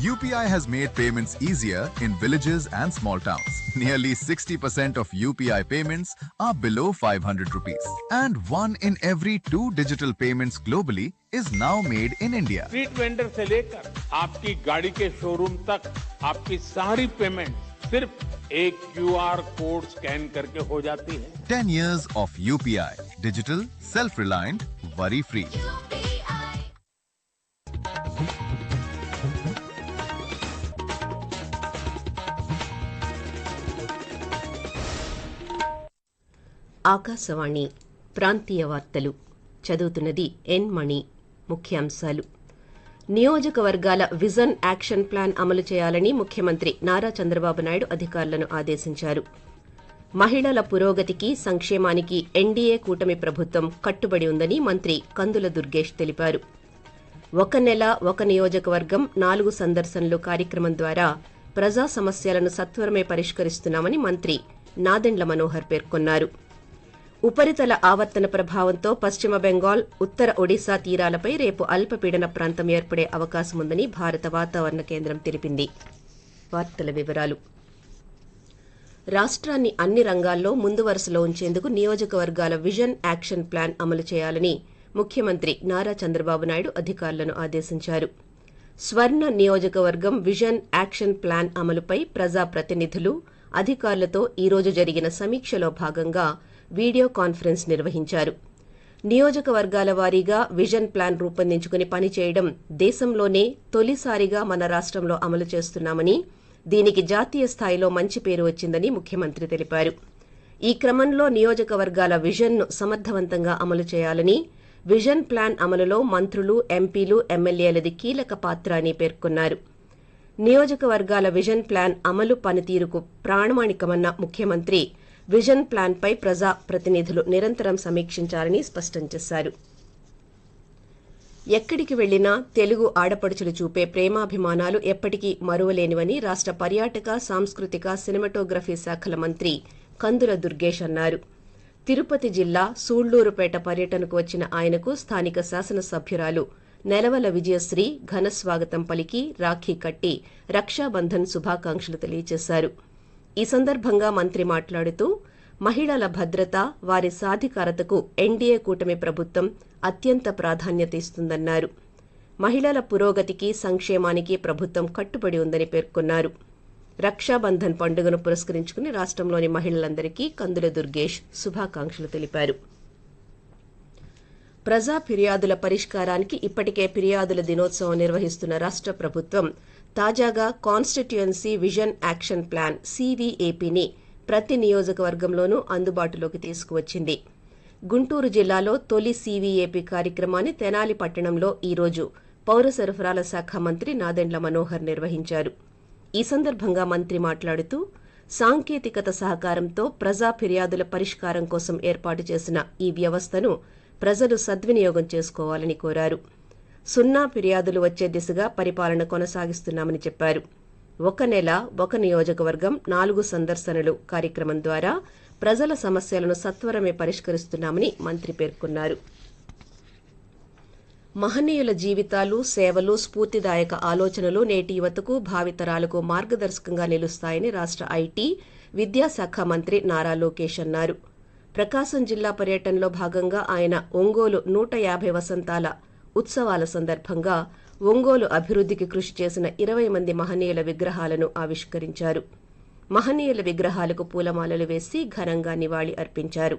UPI has made payments easier in villages and small towns. Nearly 60% of UPI payments are below 500 rupees. And one in every two digital payments globally is now made in India. Street vendor से लेकर आपकी गाड़ी के showroom तक आपकी सारी payment सिर्फ एक क्यूआर कोड स्कैन करके हो जाती है 10 years of UPI. Digital, self-reliant, worry-free. Akashvani ప్రాంతీయ వార్తలు చదువుతున్నది ఎన్ మణి ముఖ్యాంశాలు నియోజకవర్గాల విజన్ యాక్షన్ ప్లాన్ అమలు చేయాలని ముఖ్యమంత్రి నారా చంద్రబాబు నాయుడు అధికారులను ఆదేశించారు మహిళల పురోగతికి సంక్షేమానికి ఎన్డీఏ కూటమి ప్రభుత్వం కట్టుబడి ఉందని మంత్రి కందుల దుర్గేష్ తెలిపారు ఒక నెల ఒక నియోజకవర్గం నాలుగు సందర్శనలు కార్యక్రమం ద్వారా ప్రజా సమస్యలను సత్వరమే పరిష్కరిస్తున్నామని మంత్రి నాదెండ్ల మనోహర్ పేర్కొన్నారు ఉపరితల ఆవర్తన ప్రభావంతో పశ్చిమ బెంగాల్ ఉత్తర ఒడిశా తీరాలపై రేపు అల్పపీడన ప్రాంతం ఏర్పడే అవకాశం ఉందని భారత వాతావరణ కేంద్రం తెలిపింది వార్తల వివరాలు రాష్ట్రాన్ని అన్ని రంగాల్లో ముందు వరుసలో ఉంచేందుకు నియోజకవర్గాల విజన్ యాక్షన్ ప్లాన్ అమలు చేయాలని ముఖ్యమంత్రి నారా చంద్రబాబు నాయుడు అధికారులను ఆదేశించారు స్వర్ణ నియోజకవర్గం విజన్ యాక్షన్ ప్లాన్ అమలుపై ప్రజాప్రతినిధులు అధికారులతో ఈ రోజు జరిగిన సమీక్షలో భాగంగా వీడియో కాన్ఫరెన్స్ నిర్వహించారు నియోజకవర్గాల వారీగా విజన్ ప్లాన్ రూపొందించుకుని పనిచేయడం దేశంలోనే తొలిసారిగా మన రాష్ట్రంలో అమలు చేస్తున్నామని దీనికి జాతీయ స్థాయిలో మంచి పేరు వచ్చిందని ముఖ్యమంత్రి తెలిపారు ఈ క్రమంలో నియోజకవర్గాల విజన్ను సమర్థవంతంగా అమలు చేయాలని విజన్ ప్లాన్ అమలులో మంత్రులు ఎంపీలు ఎమ్మెల్యేలది కీలక పాత్ర అని పేర్కొన్నారు నియోజకవర్గాల విజన్ ప్లాన్ అమలు పనితీరుకు ప్రాణమాణికమన్న ముఖ్యమంత్రి విజన్ ప్లాన్పై ప్రజా ప్రతినిధులు నిరంతరం సమీక్షించాలని స్పష్టం చేశారు ఎక్కడికి వెళ్లినా తెలుగు ఆడపడుచులు చూపే ప్రేమాభిమానాలు ఎప్పటికీ మరువలేనివని రాష్ట పర్యాటక సాంస్కృతిక సినిమాటోగ్రఫీ శాఖల మంత్రి కందుల దుర్గేష్ అన్నారు తిరుపతి జిల్లా సూళ్లూరుపేట పర్యటనకు వచ్చిన ఆయనకు స్థానిక శాసనసభ్యురాలు నెలవల విజయశ్రీ ఘన స్వాగతం పలికి రాఖీ కట్టి రక్షాబంధన్ శుభాకాంక్షలు తెలియజేశారు ఈ సందర్భంగా మంత్రి మాట్లాడుతూ మహిళల భద్రత వారి సాధికారతకు ఎన్డీఏ కూటమి ప్రభుత్వం అత్యంత ప్రాధాన్యత ఇస్తుందన్నారు మహిళల పురోగతికి సంక్షేమానికి ప్రభుత్వం కట్టుబడి ఉందని పేర్కొన్నారు రక్షాబంధన్ పండుగను పురస్కరించుకుని రాష్ట్రంలోని మహిళలందరికీ కందుల దుర్గేష్ శుభాకాంక్షలు తెలిపారు ప్రజా ఫిర్యాదుల పరిష్కారానికి ఇప్పటికే ఫిర్యాదుల దినోత్సవం నిర్వహిస్తున్న రాష్ట ప్రభుత్వం తాజాగా కాన్స్టిట్యుయెన్సీ విజన్ యాక్షన్ ప్లాన్ సీవీఏపీని ప్రతి నియోజకవర్గంలోనూ అందుబాటులోకి తీసుకువచ్చింది గుంటూరు జిల్లాలో తొలి సీవీఏపీ కార్యక్రమాన్ని తెనాలి పట్టణంలో ఈ రోజు పౌర సరఫరాల శాఖ మంత్రి నాదెండ్ల మనోహర్ నిర్వహించారు ఈ సందర్భంగా మంత్రి మాట్లాడుతూ సాంకేతికత సహకారంతో ప్రజా ఫిర్యాదుల పరిష్కారం కోసం ఏర్పాటు చేసిన ఈ వ్యవస్థను ప్రజలు సద్వినియోగం చేసుకోవాలని కోరారు సున్నా ఫిర్యాదులు వచ్చే దిశగా పరిపాలన కొనసాగిస్తున్నామని చెప్పారు ఒక నెల ఒక నియోజకవర్గం నాలుగు సందర్శనలు కార్యక్రమం ద్వారా ప్రజల సమస్యలను సత్వరమే పరిష్కరిస్తున్నామని మంత్రి పేర్కొన్నారు మహనీయుల జీవితాలు సేవలు స్ఫూర్తిదాయక ఆలోచనలు నేటి యువతకు భావితరాలకు మార్గదర్శకంగా నిలుస్తాయని రాష్ట ఐటీ విద్యాశాఖ మంత్రి నారా లోకేష్ అన్నారు ప్రకాశం జిల్లా పర్యటనలో భాగంగా ఆయన ఒంగోలు నూట యాభై వసంతాల ఉత్సవాల సందర్భంగా ఒంగోలు అభివృద్ధికి కృషి చేసిన ఇరవై మంది మహనీయుల విగ్రహాలను ఆవిష్కరించారు మహనీయుల విగ్రహాలకు పూలమాలలు వేసి ఘనంగా నివాళి అర్పించారు